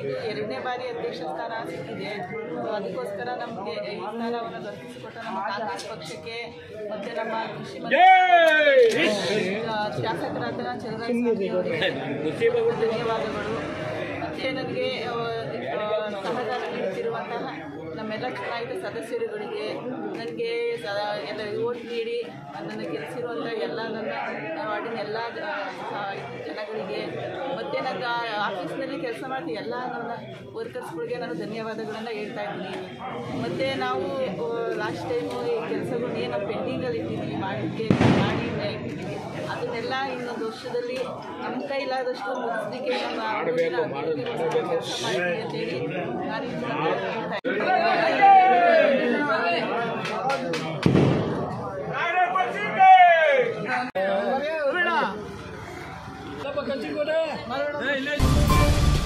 ಇದು ಎರಡನೇ ಬಾರಿ ಅಧ್ಯಕ್ಷ ಸ್ಥಾನ ಸಿಕ್ಕಿದೆ ಸೊ ಅದಕ್ಕೋಸ್ಕರ ನಮಗೆ ಈ ಸ್ಥಾನವನ್ನು ದೊರಕಿಸಿಕೊಟ್ಟ ನಮ್ಮ ಕಾಂಗ್ರೆಸ್ ಪಕ್ಷಕ್ಕೆ ಮತ್ತೆ ನಮ್ಮ ಕೃಷಿ ಮಂತ್ರಿ ಆ, ಶಾಸಕರಾದ ಚಂದ್ರಸ್ವಾಮಿ ಅವರಿಗೆ ಧನ್ಯವಾದಗಳು ಮತ್ತೆ ನನಗೆ ಆ, ಆ, ಸಹಕಾರ ನೀಡುತ್ತಿರುವಂತಹ ನಮ್ಮೆಲ್ಲ ಚುನಾಯಿತ ಸದಸ್ಯರುಗಳಿಗೆ ನನಗೆ ಸ- ಎಲ್ಲ ಓಟ್ ನೀಡಿ ನನ್ನನ್ನು ಗೆಲ್ಲಿಸಿರುವಂಥ ಎಲ್ಲ ನನ್ನ ವಾರ್ಡಿನ ಎಲ್ಲ ಜ- ಆ, ಜನಗಳಿಗೆ ಮತ್ತು ನನ್ನ ಆಫೀಸ್ನಲ್ಲಿ ಕೆಲಸ ಮಾಡಿದ ಎಲ್ಲ ನನ್ನ ವರ್ಕರ್ಸ್ಗಳಿಗೆ ನಾನು ಧನ್ಯವಾದಗಳನ್ನು ಹೇಳ್ತಾ ಇದ್ದೀನಿ ಮತ್ತು ನಾವು ಲಾಸ್ಟ್ ಟೈಮು ಈ ಕೆಲಸಗಳನ್ನ ಏನು ಪೆಂಡಿಂಗಲ್ಲಿ ಇಟ್ಟಿದ್ದೀವಿ ಮಾಡಲಿಕ್ಕೆ ಮಾಡಿ ಇಟ್ಟಿದ್ದೀವಿ ಅದನ್ನೆಲ್ಲ ಇನ್ನೊಂದು ವರ್ಷದಲ್ಲಿ ನಮ್ಮ ಕೈಲಾದಷ್ಟು ಮುಗಿಸ್ಲಿಕ್ಕೆ ನಾನು ಕೆಲಸ ಮಾಡ್ತೀನಿ ಅಂತೇಳಿ ನಾನು ಈ ಮೂಲಕ ಹೇಳ್ತಾ ಸ್ವಲ್ಪ ಕಚ್ಚಿಕೋಟೆ